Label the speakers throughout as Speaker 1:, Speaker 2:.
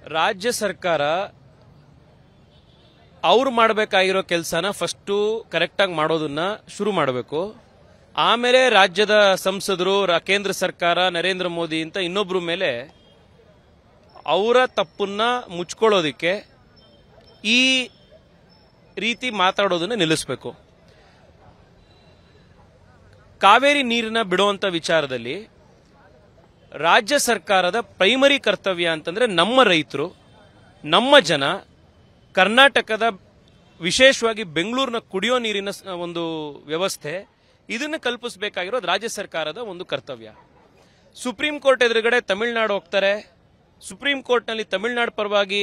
Speaker 1: ರಾಜ್ಯ ಸರ್ಕಾರ ಅವ್ರು ಮಾಡಬೇಕಾಗಿರೋ ಕೆಲಸನ ಫಸ್ಟು ಕರೆಕ್ಟಾಗಿ ಮಾಡೋದನ್ನ ಶುರು ಮಾಡಬೇಕು ಆಮೇಲೆ ರಾಜ್ಯದ ಸಂಸದರು ರಾ- ಕೇಂದ್ರ ಸರ್ಕಾರ ನರೇಂದ್ರ ಮೋದಿ ಅಂತ ಇನ್ನೊಬ್ರ ಮೇಲೆ ಅವರ ತಪ್ಪನ್ನ ಮುಚ್ಕೊಳ್ಳೋದಿಕ್ಕೆ ಈ ರೀತಿ ಮಾತಾಡೋದನ್ನ ನಿಲ್ಲಿಸಬೇಕು ಕಾವೇರಿ ನೀರನ್ನ ಬಿಡುವಂತ ವಿಚಾರದಲ್ಲಿ ರಾಜ್ಯ ಸರ್ಕಾರದ ಪ್ರೈಮರಿ ಕರ್ತವ್ಯ ಅಂತಂದ್ರೆ ನಮ್ಮ ರೈತರು ನಮ್ಮ ಜನ ಕರ್ನಾಟಕದ ವಿಶೇಷವಾಗಿ ಬೆಂಗಳೂರಿನ ಕುಡಿಯೋ ನೀರಿನ ಸ- ಒಂದು ವ್ಯವಸ್ಥೆ ಇದನ್ನು ಕಲ್ಪಿಸಬೇಕಾಗಿರೋದು ರಾಜ್ಯ ಸರ್ಕಾರದ ಒಂದು ಕರ್ತವ್ಯ ಸುಪ್ರೀಂ ಕೋರ್ಟ್ ಎದುರುಗಡೆ ತಮಿಳುನಾಡು ಹೋಗ್ತಾರೆ ಸುಪ್ರೀಂ ಕೋರ್ಟ್ನಲ್ಲಿ ತಮಿಳುನಾಡು ಪರವಾಗಿ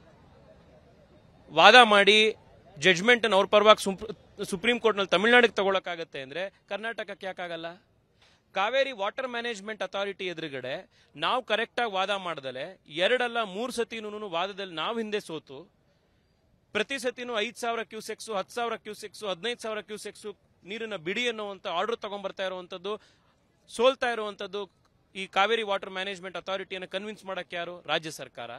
Speaker 1: ವಾದ ಮಾಡಿ ಜಡ್ಜ್ಮೆಂಟ್ ಅವ್ರ ಪರವಾಗಿ ಸುಪ್- ಸುಪ್ರೀಂ ಕೋರ್ಟ್ನಲ್ಲಿ ತಮಿಳುನಾಡಿಗೆ ತಗೊಳಕ್ಕಾಗತ್ತೆ ಅಂದ್ರೆ ಕರ್ನಾಟಕಕ್ಕೆ ಯಾಕಾಗಲ್ಲ ಕಾವೇರಿ ವಾಟರ್ ಮ್ಯಾನೇಜ್ಮೆಂಟ್ ಅಥಾರಿಟಿ ಎದುರುಗಡೆ ನಾವು ಕರೆಕ್ಟಾಗಿ ವಾದ ಮಾಡ್ದಲೆ ಎರಡಲ್ಲ ಮೂರು ಸತಿನೂ ವಾದದಲ್ಲಿ ನಾವು ಹಿಂದೆ ಸೋತು ಪ್ರತಿ ಸತಿನೂ ಐದು ಸಾವಿರ ಕ್ಯೂಸೆಕ್ಸು ಹತ್ತು ಸಾವಿರ ಕ್ಯೂಸೆಕ್ಸು ಹದಿನೈದು ಸಾವಿರ ಕ್ಯೂಸೆಕ್ಸು ನೀರನ್ನ ಬಿಡಿ ಅನ್ನುವಂಥ ಆರ್ಡರ್ ತಗೊಂಡ್ಬರ್ತಾ ಇರುವಂಥದ್ದು ಸೋಲ್ತಾ ಇರುವಂಥದ್ದು ಈ ಕಾವೇರಿ ವಾಟರ್ ಮ್ಯಾನೇಜ್ಮೆಂಟ್ ಅಥಾರಿಟಿಯನ್ನು ಕನ್ವಿನ್ಸ್ ಮಾಡಕ್ಕೆ ಯಾರು ರಾಜ್ಯ ಸರ್ಕಾರ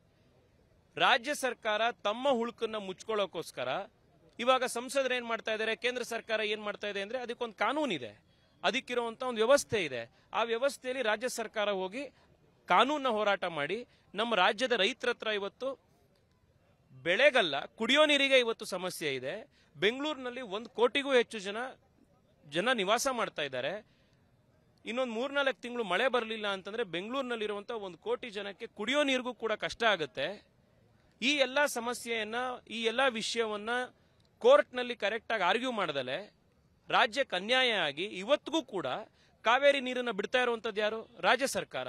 Speaker 1: ರಾಜ್ಯ ಸರ್ಕಾರ ತಮ್ಮ ಹುಳುಕನ್ನ ಮುಚ್ಕೊಳ್ಳೋಕೋಸ್ಕರ ಇವಾಗ ಸಂಸದರು ಏನ್ ಮಾಡ್ತಾ ಇದ್ದಾರೆ ಕೇಂದ್ರ ಸರ್ಕಾರ ಏನ್ ಮಾಡ್ತಾ ಇದೆ ಅಂದ್ರೆ ಅದಕ್ಕೊಂದು ಕಾನೂನಿದೆ ಅದಕ್ಕಿರುವಂತ ಒಂದು ವ್ಯವಸ್ಥೆ ಇದೆ ಆ ವ್ಯವಸ್ಥೆಯಲ್ಲಿ ರಾಜ್ಯ ಸರ್ಕಾರ ಹೋಗಿ ಕಾನೂನ ಹೋರಾಟ ಮಾಡಿ ನಮ್ಮ ರಾಜ್ಯದ ರೈತರ ಹತ್ರ ಇವತ್ತು ಬೆಳೆಗಲ್ಲ ಕುಡಿಯೋ ನೀರಿಗೆ ಇವತ್ತು ಸಮಸ್ಯೆ ಇದೆ ಬೆಂಗಳೂರಿನಲ್ಲಿ ಒಂದು ಕೋಟಿಗೂ ಹೆಚ್ಚು ಜನ ಜನ ನಿವಾಸ ಮಾಡ್ತಾ ಇದ್ದಾರೆ ಇನ್ನೊಂದು ಮೂರ್ನಾಲ್ಕು ತಿಂಗಳು ಮಳೆ ಬರಲಿಲ್ಲ ಅಂತಂದ್ರೆ ಬೆಂಗಳೂರಿನಲ್ಲಿರುವಂತ ಒಂದು ಕೋಟಿ ಜನಕ್ಕೆ ಕುಡಿಯೋ ನೀರಿಗೂ ಕೂಡ ಕಷ್ಟ ಆಗುತ್ತೆ ಈ ಎಲ್ಲ ಸಮಸ್ಯೆಯನ್ನ ಈ ಎಲ್ಲ ವಿಷಯವನ್ನ ಕೋರ್ಟ್ನಲ್ಲಿ ಕರೆಕ್ಟಾಗಿ ಆರ್ಗ್ಯೂ ಮಾಡದಲೆ ರಾಜ್ಯಕ್ಕೆ ಅನ್ಯಾಯ ಆಗಿ ಇವತ್ತಿಗೂ ಕೂಡ ಕಾವೇರಿ ನೀರನ್ನ ಬಿಡ್ತಾ ಇರುವಂತದ್ದು ಯಾರು ರಾಜ್ಯ ಸರ್ಕಾರ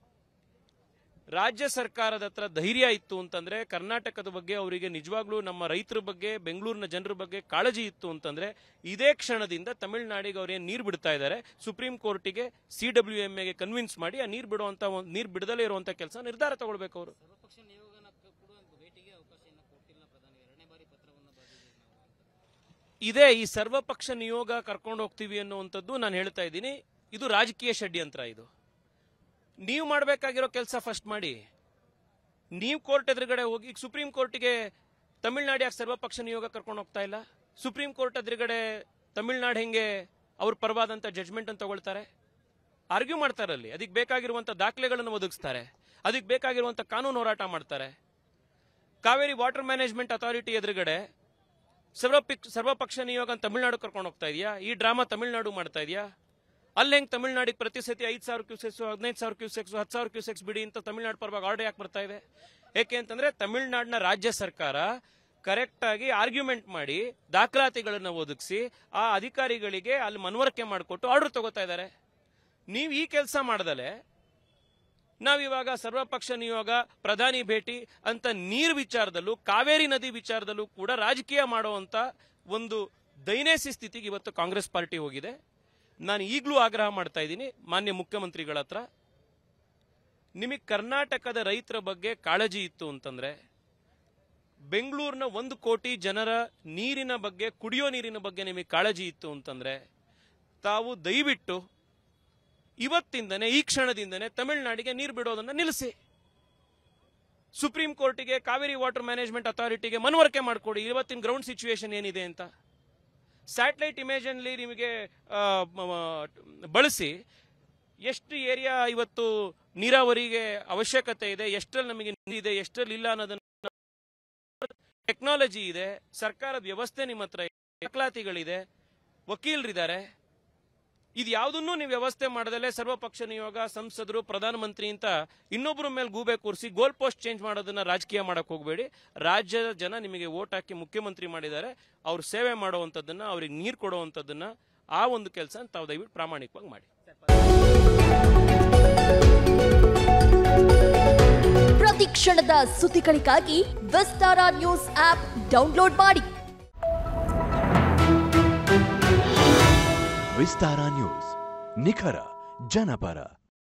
Speaker 1: ರಾಜ್ಯ ಸರ್ಕಾರದ ಹತ್ರ ಧೈರ್ಯ ಇತ್ತು ಅಂತಂದ್ರೆ ಕರ್ನಾಟಕದ ಬಗ್ಗೆ ಅವರಿಗೆ ನಿಜವಾಗ್ಲೂ ನಮ್ಮ ರೈತರ ಬಗ್ಗೆ ಬೆಂಗಳೂರಿನ ಜನರ ಬಗ್ಗೆ ಕಾಳಜಿ ಇತ್ತು ಅಂತಂದ್ರೆ ಇದೇ ಕ್ಷಣದಿಂದ ತಮಿಳುನಾಡಿಗೆ ಅವ್ರೇನ್ ನೀರು ಬಿಡ್ತಾ ಇದ್ದಾರೆ ಸುಪ್ರೀಂ ಕೋರ್ಟಿಗೆ ಸಿ ಡಬ್ಲ್ಯೂ ಎಂ ಎಗೆ ಕನ್ವಿನ್ಸ್ ಮಾಡಿ ಆ ನೀರು ಬಿಡುವಂತ ಒಂದು ನೀರು ಬಿಡದಲೇ ಇರುವಂತ ಕೆಲಸ ನಿರ್ಧಾರ ತಗೊಳ್ಬೇಕು ಅವರು
Speaker 2: ಸರ್ವಪಕ್ಷ ನಿಯೋಗನ ಕೊಡುವ ಭೇಟಿಗೆ ಅವಕಾಶವನ್ನು ಕೊಟ್ಟಿಲ್ಲ ಪ್ರಧಾನಿ ಎರಡನೇ ಬಾರಿ ಪತ್ರವನ್ನು ಬರೆದಿದ್ದೀವಿ ನಾವು ಅಂತ
Speaker 1: ಇದೇ ಈ ಸರ್ವಪಕ್ಷ ನಿಯೋಗ ಕರ್ಕೊಂಡು ಹೋಗ್ತೀವಿ ಅನ್ನುವಂಥದ್ದು ನಾನು ಹೇಳ್ತಾ ಇದ್ದೀನಿ ಇದು ರಾಜಕೀಯ ಷಡ್ಯಂತ್ರ ಇದು ನೀವು ಮಾಡಬೇಕಾಗಿರೋ ಕೆಲಸ ಫಸ್ಟ್ ಮಾಡಿ ನೀವು ಕೋರ್ಟ್ ಎದುರುಗಡೆ ಹೋಗಿ ಈಗ ಸುಪ್ರೀಂ ಕೋರ್ಟಿಗೆ ತಮಿಳ್ನಾಡು ಯಾಕೆ ಸರ್ವಪಕ್ಷ ನಿಯೋಗ ಕರ್ಕೊಂಡು ಹೋಗ್ತಾ ಇಲ್ಲ ಸುಪ್ರೀಂ ಕೋರ್ಟ್ ಎದುರುಗಡೆ ತಮಿಳ್ನಾಡು ಹೆಂಗೆ ಅವ್ರ ಪರವಾದಂತ ಜಡ್ಜ್ಮೆಂಟ್ ಅನ್ನು ತಗೊಳ್ತಾರೆ ಆರ್ಗ್ಯೂ ಮಾಡ್ತಾರಲ್ಲಿ ಅದಕ್ಕೆ ಬೇಕಾಗಿರುವಂತ ದಾಖಲೆಗಳನ್ನು ಒದಗಿಸ್ತಾರೆ ಅದಕ್ಕೆ ಬೇಕಾಗಿರುವಂತ ಕಾನೂನು ಹೋರಾಟ ಮಾಡ್ತಾರೆ ಕಾವೇರಿ ವಾಟರ್ ಮ್ಯಾನೇಜ್ಮೆಂಟ್ ಅಥಾರಿಟಿ ಎದುರುಗಡೆ ಸರ್ವಪಿಕ್ ಸರ್ವಪಕ್ಷ ನಿಯೋಗ ಅಂತ ತಮಿಳ್ನಾಡು ಕರ್ಕೊಂಡು ಹೋಗ್ತಾ ಇದೆಯಾ ಈ ಡ್ರಾಮಾ ತಮಿಳ್ನಾಡು ಮಾಡ್ತಾ ಇದೆಯಾ ಅಲ್ಲಿ ಹೆಂಗ್ ತಮಿಳ್ನಾಡಿಗೆ ಪ್ರತಿ ಸತಿ ಐದು ಸಾವಿರ ಕ್ಯೂಸೆಕ್ಸ್ ಹದಿನೈದು ಸಾವಿರ ಕ್ಯೂಸೆಕ್ಸ್ ಹತ್ತು ಸಾವಿರ ಕ್ಯೂಸೆಕ್ಸ್ ಬಿಡಿ ಅಂತ ತಮಿಳ್ನಾಡು ಪರವಾಗಿ ಆರ್ಡರ್ ಯಾಕೆ ಬರ್ತಾ ಇದೆ ಏಕೆ ಅಂತಂದ್ರೆ ತಮಿಳ್ನಾಡಿನ ರಾಜ್ಯ ಸರ್ಕಾರ ಕರೆಕ್ಟ್ ಆಗಿ ಆರ್ಗ್ಯುಮೆಂಟ್ ಮಾಡಿ ದಾಖಲಾತಿಗಳನ್ನು ಒದಗಿಸಿ ಆ ಅಧಿಕಾರಿಗಳಿಗೆ ಅಲ್ಲಿ ಮನವರಿಕೆ ಮಾಡಿಕೊಟ್ಟು ಆರ್ಡರ್ ತಗೋತಾ ಇದ್ದಾರೆ ನೀವು ಈ ಕೆಲಸ ಮಾಡದಲೆ ನಾವಿವಾಗ ಸರ್ವಪಕ್ಷ ನಿಯೋಗ ಪ್ರಧಾನಿ ಭೇಟಿ ಅಂತ ನೀರ್ ವಿಚಾರದಲ್ಲೂ ಕಾವೇರಿ ನದಿ ವಿಚಾರದಲ್ಲೂ ಕೂಡ ರಾಜಕೀಯ ಮಾಡುವಂತ ಒಂದು ದೈನೇಸಿ ಸ್ಥಿತಿಗೆ ಇವತ್ತು ಕಾಂಗ್ರೆಸ್ ಪಾರ್ಟಿ ಹೋಗಿದೆ ನಾನು ಈಗಲೂ ಆಗ್ರಹ ಮಾಡ್ತಾ ಇದ್ದೀನಿ ಮಾನ್ಯ ಮುಖ್ಯಮಂತ್ರಿಗಳ ಹತ್ರ ನಿಮಗೆ ಕರ್ನಾಟಕದ ರೈತರ ಬಗ್ಗೆ ಕಾಳಜಿ ಇತ್ತು ಅಂತಂದ್ರೆ ಬೆಂಗಳೂರಿನ ಒಂದು ಕೋಟಿ ಜನರ ನೀರಿನ ಬಗ್ಗೆ ಕುಡಿಯೋ ನೀರಿನ ಬಗ್ಗೆ ನಿಮಗೆ ಕಾಳಜಿ ಇತ್ತು ಅಂತಂದ್ರೆ ತಾವು ದಯವಿಟ್ಟು ಇವತ್ತಿಂದನೇ ಈ ಕ್ಷಣದಿಂದನೇ ತಮಿಳುನಾಡಿಗೆ ನೀರು ಬಿಡೋದನ್ನ ನಿಲ್ಲಿಸಿ ಸುಪ್ರೀಂ ಕೋರ್ಟಿಗೆ ಕಾವೇರಿ ವಾಟರ್ ಮ್ಯಾನೇಜ್ಮೆಂಟ್ ಅಥಾರಿಟಿಗೆ ಮನವರಿಕೆ ಮಾಡಿಕೊಡಿ ಇವತ್ತಿನ ಗ್ರೌಂಡ್ ಸಿಚುವೇಶನ್ ಏನಿದೆ ಅಂತ ಸ್ಯಾಟಲೈಟ್ ಇಮೇಜ್ ಅಲ್ಲಿ ನಿಮಗೆ ಆ, ಮ- ಮ- ಬಳಸಿ ಎಷ್ಟು ಏರಿಯಾ ಇವತ್ತು ನೀರಾವರಿಗೆ ಅವಶ್ಯಕತೆ ಇದೆ ಎಷ್ಟರಲ್ಲಿ ನಮಗೆ ನೀರಿದೆ ಎಷ್ಟರಲ್ಲಿ ಇಲ್ಲ ಅನ್ನೋದನ್ನ ಟೆಕ್ನಾಲಜಿ ಇದೆ ಸರ್ಕಾರದ ವ್ಯವಸ್ಥೆ ನಿಮ್ಮ ಹತ್ರ ಇದೆ, ದಾಖಲಾತಿಗಳಿದೆ ವಕೀಲರಿದ್ದಾರೆ ಇದು ಯಾವುದನ್ನೂ ನೀವು ವ್ಯವಸ್ಥೆ ಮಾಡದಲ್ಲೇ ಸರ್ವಪಕ್ಷ ನಿಯೋಗ ಸಂಸದರು ಪ್ರಧಾನಮಂತ್ರಿ ಅಂತ ಇನ್ನೊಬ್ಬರ ಮೇಲೆ ಗೂಬೆ ಕೂರಿಸಿ ಗೋಲ್ ಪೋಸ್ಟ್ ಚೇಂಜ್ ಮಾಡೋದನ್ನ ರಾಜಕೀಯ ಮಾಡಕ್ ಹೋಗಬೇಡಿ ರಾಜ್ಯದ ಜನ ನಿಮಗೆ ವೋಟ್ ಹಾಕಿ ಮುಖ್ಯಮಂತ್ರಿ ಮಾಡಿದ್ದಾರೆ ಅವ್ರು ಸೇವೆ ಮಾಡುವಂಥದ್ದನ್ನ ಅವ್ರಿಗೆ ನೀರು ಕೊಡುವಂಥದ್ದನ್ನ ಆ ಒಂದು ಕೆಲಸ ತಾವು ದಯವಿಟ್ಟು ಪ್ರಾಮಾಣಿಕವಾಗಿ ಮಾಡಿ
Speaker 3: ಪ್ರತಿ ಕ್ಷಣದ ಸುದ್ದಿಗಳಿಗಾಗಿ ವಿಸ್ತಾರ ನ್ಯೂಸ್ ಆಪ್ ಡೌನ್ಲೋಡ್ ಮಾಡಿ
Speaker 4: ವಿಸ್ತಾರ ನ್ಯೂಸ್ ನಿಖರ ಜನಪರ